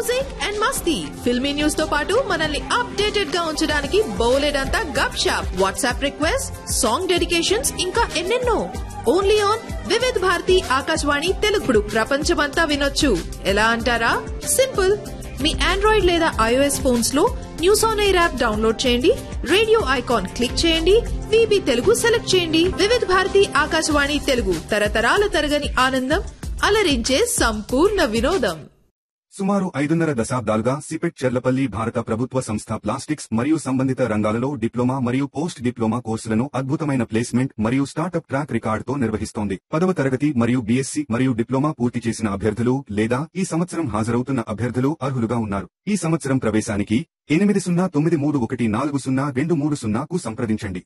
music and మస్తీ filmy news తో పాటు మనల్ని అప్డేటెడ్ గా ఉంచడానికి బౌలెడంతా గప్ షాప్ వాట్సాప్ రిక్వెస్ట్ సాంగ్ డెడికేషన్స్ ఇంకా ఎన్నెన్నో ఓన్లీ ఆన్ వివిధ్ భారతి ఆకాశవాణి తెలుగుడు ప్రపంచమంతా వినొచ్చు ఎలా అంటారా సింపుల్ మీ ఆండ్రాయిడ్ లేదా ఐఓఎస్ ఫోన్స్ లో news on air app download చేయండి రేడియో ఐకాన్ క్లిక్ చేయండి విబి తెలుగు సెలెక్ట్ చేయండి వివిధ భారతి ఆకాశవాణి తెలుగు తరతరాల తరగని ఆనందం అలరించే సంపూర్ణ వినోదం సుమారు ఐదున్నర దశాబ్దాలుగా సిపెట్ చెర్లపల్లి భారత ప్రభుత్వ సంస్థ ప్లాస్టిక్స్ మరియు సంబంధిత రంగాలలో డిప్లొమా మరియు పోస్ట్ డిప్లొమా కోర్సులను అద్భుతమైన ప్లేస్మెంట్ మరియు స్టార్టప్ ట్రాక్ రికార్డుతో నిర్వహిస్తోంది పదవ తరగతి మరియు బీఎస్సీ మరియు డిప్లొమా పూర్తి చేసిన అభ్యర్థులు లేదా ఈ సంవత్సరం హాజరవుతున్న అభ్యర్థులు అర్హులుగా ఉన్నారు ఈ సంవత్సరం ప్రవేశానికి ఎనిమిది సున్నా తొమ్మిది మూడు ఒకటి నాలుగు సున్నా రెండు మూడు సున్నాకు సంప్రదించండి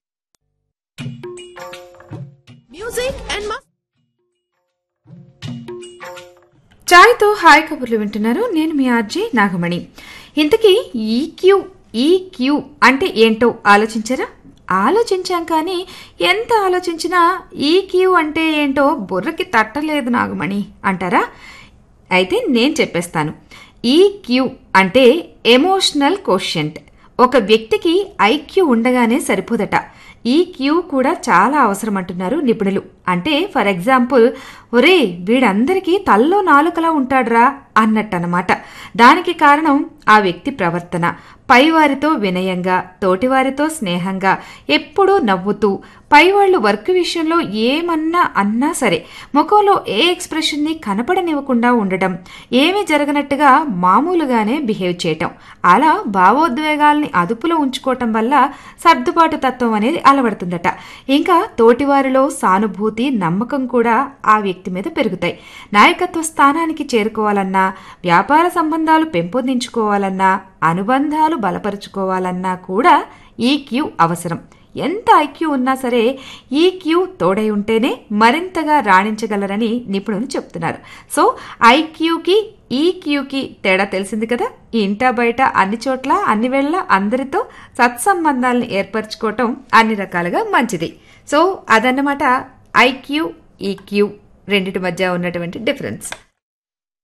మ్యూజిక్ అండ్ మస్తీ చాయ్తో హాయ్ కబుర్లు వింటున్నారు నేను మీ ఆర్జే నాగమణి ఇంతకీ ఈక్యూ ఈక్యూ అంటే ఏంటో ఆలోచించరా ఆలోచించాం కానీ ఎంత ఆలోచించినా ఈక్యూ అంటే ఏంటో బుర్రకి తట్టలేదు నాగమణి అంటారా అయితే నేను చెప్పేస్తాను ఈక్యూ అంటే ఎమోషనల్ కోషెంట్ ఒక వ్యక్తికి ఐక్యూ ఉండగానే సరిపోదట ఈ క్యూ కూడా చాలా అవసరం అంటున్నారు నిపుణులు అంటే ఫర్ ఎగ్జాంపుల్ ఒరే వీడందరికీ తల్లో నాలుకలా ఉంటాడ్రా అన్నట్టనమాట దానికి కారణం ఆ వ్యక్తి ప్రవర్తన పైవారితో వినయంగా తోటివారితో స్నేహంగా ఎప్పుడూ నవ్వుతూ పైవాళ్లు వర్క్ విషయంలో ఏమన్నా అన్నా సరే ముఖంలో ఏ ఎక్స్ప్రెషన్ని కనపడనివ్వకుండా ఉండటం ఏమీ జరగనట్టుగా మామూలుగానే బిహేవ్ చేయటం అలా భావోద్వేగాల్ని అదుపులో ఉంచుకోవటం వల్ల సర్దుబాటు తత్వం అనేది అలవడుతుందట ఇంకా తోటివారిలో సానుభూతి నమ్మకం కూడా ఆ వ్యక్తి మీద పెరుగుతాయి నాయకత్వ స్థానానికి చేరుకోవాలన్నా వ్యాపార సంబంధాలు పెంపొందించుకోవాలన్నా అనుబంధాలు బలపరుచుకోవాలన్నా కూడా ఈ క్యూ అవసరం ఎంత ఐక్యూ ఉన్నా సరే ఈ క్యూ తోడై ఉంటేనే మరింతగా రాణించగలరని నిపుణులు చెప్తున్నారు సో ఐక్యూకి ఈ క్యూకి తేడా తెలిసింది కదా ఈ ఇంటా బయట అన్ని చోట్ల అన్ని వేళ అందరితో సత్సంబంధాలను ఏర్పరచుకోవటం అన్ని రకాలుగా మంచిది సో అదన్నమాట ఐక్యూ ఈ క్యూ రెండిటి మధ్య ఉన్నటువంటి డిఫరెన్స్